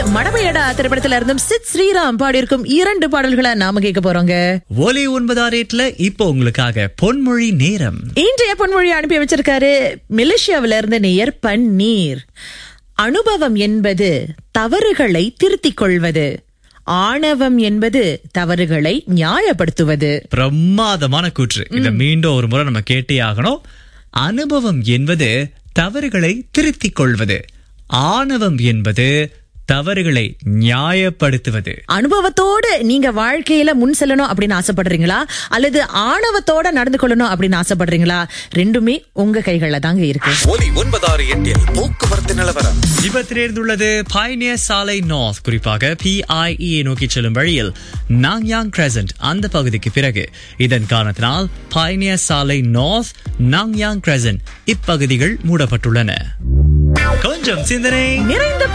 மடமையடா திரைப்படத்துல இருந்தும் சித் ஸ்ரீராம் பாடியிருக்கும் இரண்டு பாடல்களை நாம கேட்க போறோங்க ஒலி ஒன்பதாம் ரேட்ல இப்போ உங்களுக்காக பொன்மொழி நேரம் இன்றைய பொன்மொழி அனுப்பி வச்சிருக்காரு மலேசியாவில இருந்து நேயர் பன்னீர் அனுபவம் என்பது தவறுகளை திருத்திக் கொள்வது ஆணவம் என்பது தவறுகளை நியாயப்படுத்துவது பிரமாதமான கூற்று இத மீண்டும் ஒரு முறை நம்ம கேட்டே ஆகணும் அனுபவம் என்பது தவறுகளை திருத்திக் கொள்வது ஆணவம் என்பது தவறுகளை நியாயப்படுத்துவது அனுபவத்தோட நீங்க வாழ்க்கையில முன் செல்லணும் அப்படின்னு ஆசைப்படுறீங்களா அல்லது ஆணவத்தோட நடந்து கொள்ளணும் அப்படின்னு ஆசைப்படுறீங்களா ரெண்டுமே உங்க கைகள்ல தாங்க இருக்கு ஒலி ஒன்பதாறு எட்டில் போக்குவரத்து நிலவரம் விபத்து நேர்ந்துள்ளது பயனியர் சாலை நார்த் குறிப்பாக பிஐஇ நோக்கி செல்லும் வழியில் நாங்யாங் கிரசன்ட் அந்த பகுதிக்கு பிறகு இதன் காரணத்தினால் பயனியர் சாலை நார்த் நாங்யாங் கிரசன்ட் இப்பகுதிகள் மூடப்பட்டுள்ளன கொஞ்சம் சிந்தனை நிறைந்த